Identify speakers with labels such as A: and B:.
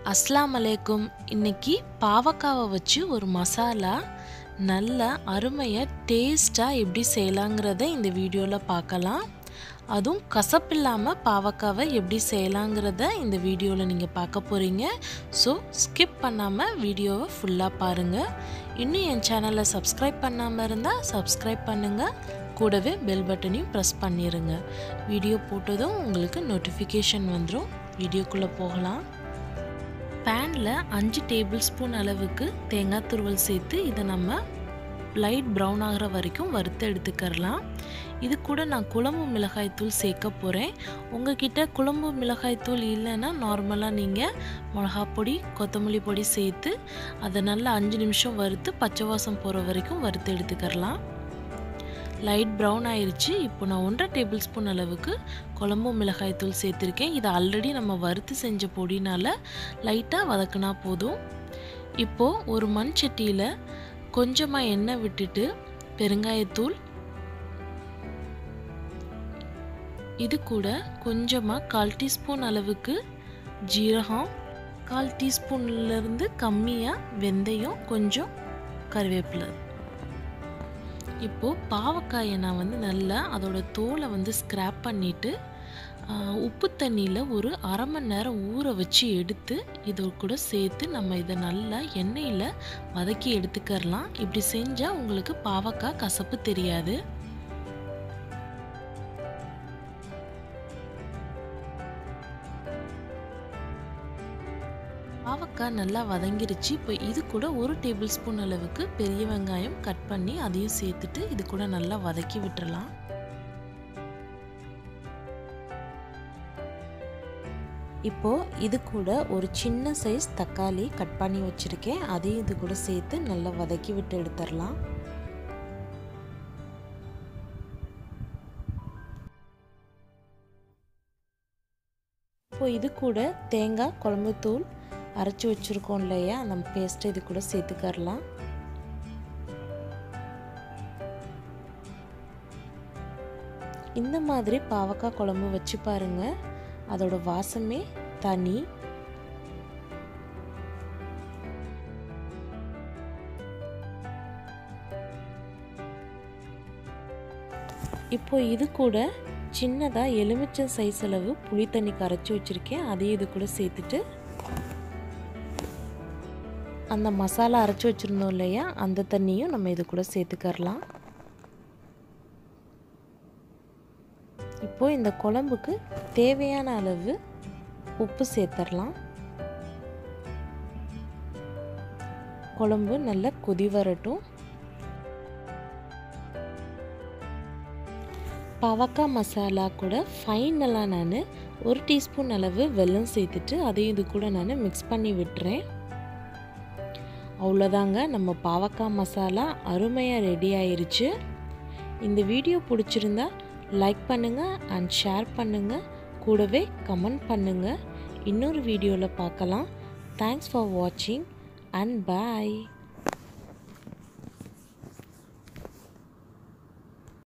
A: அஸ்லாம் அலைக்கும் இன்னைக்கு பாவக்காவை வச்சு ஒரு மசாலா நல்ல அருமையாக டேஸ்ட்டாக எப்படி செய்யலாங்கிறத இந்த வீடியோவில் பார்க்கலாம் அதுவும் கசப்பில்லாமல் பாவக்காவை எப்படி செய்யலாங்கிறத இந்த வீடியோவில் நீங்கள் பார்க்க போகிறீங்க ஸோ ஸ்கிப் பண்ணாமல் வீடியோவை ஃபுல்லாக பாருங்கள் இன்னும் என் சேனலை சப்ஸ்கிரைப் பண்ணாமல் இருந்தால் சப்ஸ்கிரைப் பண்ணுங்கள் கூடவே பெல் பட்டனையும் ப்ரெஸ் பண்ணிடுங்க வீடியோ போட்டதும் உங்களுக்கு நோட்டிஃபிகேஷன் வந்துடும் வீடியோக்குள்ளே போகலாம் பேனில் அஞ்சு டேபிள் ஸ்பூன் அளவுக்கு தேங்காய் துருவல் சேர்த்து இதை நம்ம லைட் ப்ரௌன் ஆகிற வரைக்கும் வறுத்து எடுத்துக்கரலாம் இது கூட நான் குழம்பு மிளகாய்த்தூள் சேர்க்க போகிறேன் உங்ககிட்ட குழம்பு மிளகாய்த்தூள் இல்லைன்னா நார்மலாக நீங்கள் மிளகா பொடி கொத்தமல்லி பொடி சேர்த்து அதை நல்லா அஞ்சு நிமிஷம் வறுத்து பச்சை வாசம் போகிற வரைக்கும் வறுத்து எடுத்துக்கரலாம் லைட் ப்ரௌன் ஆயிடுச்சு இப்போ நான் ஒன்றரை டேபிள் ஸ்பூன் அளவுக்கு குழம்பு மிளகாய் தூள் சேர்த்துருக்கேன் இதை ஆல்ரெடி நம்ம வறுத்து செஞ்ச பொடினால் லைட்டாக வதக்குனா போதும் இப்போது ஒரு மண் சட்டியில் கொஞ்சமாக எண்ணெய் விட்டுட்டு பெருங்காயத்தூள் இது கூட கொஞ்சமாக கால் டீஸ்பூன் அளவுக்கு ஜீரகம் கால் டீஸ்பூன்லேருந்து கம்மியாக வெந்தயம் கொஞ்சம் கருவேப்பிலை இப்போது பாவக்காயை நான் வந்து நல்லா அதோட தோலை வந்து ஸ்க்ராப் பண்ணிவிட்டு உப்பு தண்ணியில் ஒரு அரை மணி நேரம் ஊற வச்சு எடுத்து இது கூட சேர்த்து நம்ம இதை நல்லா எண்ணெயில் வதக்கி எடுத்துக்கரலாம் இப்படி செஞ்சால் உங்களுக்கு பாவக்காய் கசப்பு தெரியாது பாவக்காய் நல்லா வதங்கிருச்சு இப்போ இது கூட ஒரு டேபிள் ஸ்பூன் அளவுக்கு பெரிய வெங்காயம் கட் பண்ணி அதையும் சேர்த்துட்டு இது கூட நல்லா வதக்கி விட்டுறலாம் இப்போ இது கூட ஒரு சின்ன சைஸ் தக்காளி கட் பண்ணி வச்சுருக்கேன் அதையும் இது கூட சேர்த்து நல்லா வதக்கி விட்டு எடுத்துடலாம் இப்போ இது கூட தேங்காய் குழம்பு தூள் அரைச்சி வச்சுருக்கோம் இல்லையா அந்த பேஸ்ட்டை இது கூட சேர்த்துக்கரலாம் இந்த மாதிரி பாவக்காய் குழம்பு வச்சு பாருங்க அதோட வாசமே தனி இப்போ இது கூட சின்னதாக எலுமிச்சம் சைஸ் அளவு புளி தண்ணி கரைச்சி வச்சுருக்கேன் அதையும் இது கூட சேர்த்துட்டு அந்த மசாலா அரைச்சி வச்சுருந்தோம் இல்லையா அந்த தண்ணியும் நம்ம இது கூட சேர்த்துக்கரலாம் இப்போது இந்த குழம்புக்கு தேவையான அளவு உப்பு சேர்த்துடலாம் குழம்பு நல்லா கொதி வரட்டும் பாவக்காய் மசாலா கூட ஃபைனலாக நான் ஒரு டீஸ்பூன் அளவு வெல்லம் சேர்த்துட்டு அதையும் இது கூட நான் மிக்ஸ் பண்ணி விட்டுறேன் அவ்வளோதாங்க நம்ம பாவக்காய் மசாலா அருமையாக ரெடி ஆயிருச்சு இந்த வீடியோ பிடிச்சிருந்தா லைக் பண்ணுங்கள் அண்ட் ஷேர் பண்ணுங்கள் கூடவே கமெண்ட் பண்ணுங்கள் இன்னொரு வீடியோவில் பார்க்கலாம் தேங்க்ஸ் ஃபார் வாட்சிங் அண்ட் பாய்